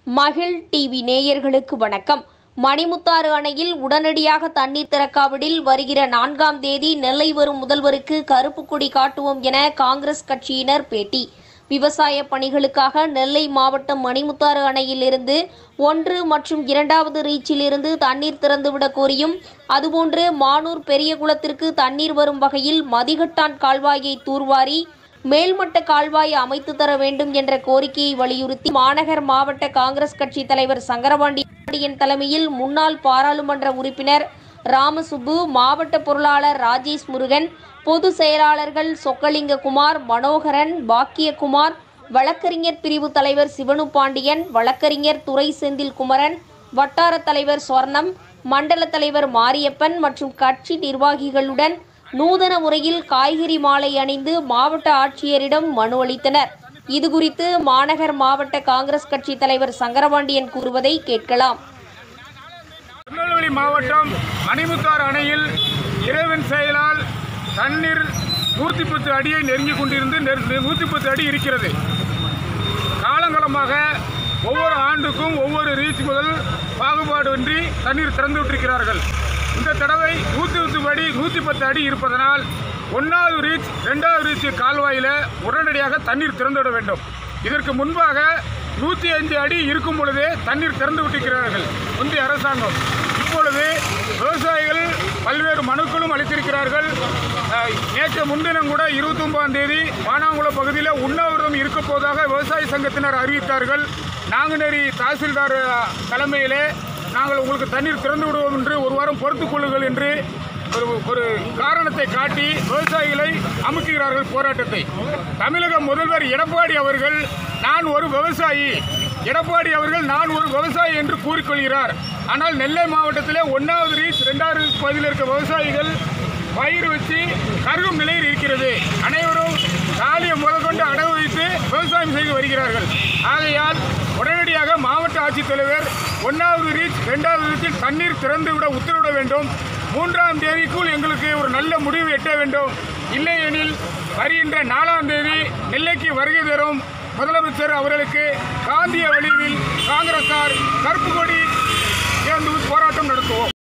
மகிழ் டிவி நேயர்களுக்கு வணக்கம் மணிமுத்தாறு அணையில் உடனடியாக தண்ணீர் திறக்காவிடில் வருகிற நான்காம் தேதி நெல்லை வரும் முதல்வருக்கு கருப்பு கொடி காட்டுவோம் என காங்கிரஸ் கட்சியினர் பேட்டி விவசாய பணிகளுக்காக நெல்லை மாவட்டம் மணிமுத்தாறு அணையிலிருந்து ஒன்று மற்றும் இரண்டாவது ரீச்சிலிருந்து தண்ணீர் திறந்துவிடக் கோரியும் அதுபோன்று மானூர் பெரியகுளத்திற்கு தண்ணீர் வரும் வகையில் மதிகட்டான் கால்வாயை தூர்வாரி மேல்மட்ட கால்வாய் அமைத்து தர வேண்டும் என்ற கோரிக்கையை வலியுறுத்தி மாநகர் மாவட்ட காங்கிரஸ் கட்சி தலைவர் சங்கரபாண்டியன் தலைமையில் முன்னாள் பாராளுமன்ற உறுப்பினர் ராமசுப்பு மாவட்ட பொருளாளர் ராஜேஷ் முருகன் பொது செயலாளர்கள் சொக்கலிங்ககுமார் மனோகரன் பாக்கியகுமார் வழக்கறிஞர் பிரிவு தலைவர் சிவனு பாண்டியன் வழக்கறிஞர் துரை செந்தில் குமரன் வட்டார தலைவர் சொர்ணம் மண்டல தலைவர் மாரியப்பன் மற்றும் கட்சி நிர்வாகிகளுடன் நூதன முறையில் காய்கறி மாலை அணிந்து மாவட்ட ஆட்சியரிடம் மனு அளித்தனர் இதுகுறித்து மாநகர் மாவட்ட காங்கிரஸ் கட்சி தலைவர் சங்கரபாண்டியன் கூறுவதை கேட்கலாம் திருநெல்வேலி மாவட்டம் மணிமுத்தாறு அணையில் இறைவன் செயலால் தண்ணீர் நூற்றி பத்து அடியை நெருங்கி கொண்டிருந்து நூற்றி பத்து அடி இருக்கிறது காலங்காலமாக ஒவ்வொரு ஆண்டுக்கும் ஒவ்வொரு ரீச் முதல் பாகுபாடின்றி தண்ணீர் திறந்து விட்டிருக்கிறார்கள் இந்த தடவை நூற்றி பத்து அடி நூற்றி பத்து அடி இருப்பதனால் ஒன்றாவது ரீச் ரெண்டாவது ரீச் கால்வாயில் உடனடியாக தண்ணீர் திறந்து விட வேண்டும் இதற்கு முன்பாக நூற்றி அஞ்சு அடி இருக்கும் பொழுதே தண்ணீர் திறந்து விட்டிருக்கிறார்கள் முந்தைய அரசாங்கம் இப்பொழுது விவசாயிகள் பல்வேறு மனுக்களும் அளித்திருக்கிறார்கள் அஹ், நேற்று முன்தினம் கூட இருபத்தொன்பதாம் தேதி பானாங்குளம் பகுதியில் உண்ணாவிரதம் இருக்க போவதாக விவசாய சங்கத்தினர் அறிவித்தார்கள் நாங்குநேரி தாசில்தார் அஹ், தலைமையிலே நாங்கள் உங்களுக்கு தண்ணீர் திறந்து விடுவோம் என்று ஒரு வாரம் பொறுத்துக் கொள்ளுங்கள் என்று ஒரு ஒரு காரணத்தை காட்டி விவசாயிகளை அமுக்குகிறார்கள் போராட்டத்தை தமிழக முதல்வர் எடப்பாடி அவர்கள் நான் ஒரு விவசாயி எடப்பாடி அவர்கள் நான் ஒரு விவசாயி என்று கூறிக்கொள்கிறார் ஆனால் நெல்லை மாவட்டத்திலே ஒன்றாவது ரீச் ரெண்டாவது ரீச் பகுதியில் இருக்க விவசாயிகள் பயிர் வச்சு கருகும் நிலையில் இருக்கிறது அனைவரும் காலியை முதற்கொண்டு அடகு வைத்து விவசாயம் செய்து வருகிறார்கள் ஆகையால் உடனடியாக மாவட்ட ஆட்சித்தலைவர் ஒன்றாவது ரீச் ரெண்டாவது ரீச்சில் தண்ணீர் திறந்து விட உத்தரவிட வேண்டும் மூன்றாம் தேதிக்குள் எங்களுக்கு ஒரு நல்ல முடிவு எட்ட வேண்டும் இல்லையெனில் வருகின்ற நாலாம் தேதி நெல்லைக்கு வருகை தரும் முதலமைச்சர் அவர்களுக்கு காந்திய வழியில் காங்கிரசார் கருப்பு கொடி ஏந்து போராட்டம் நடத்துவோம்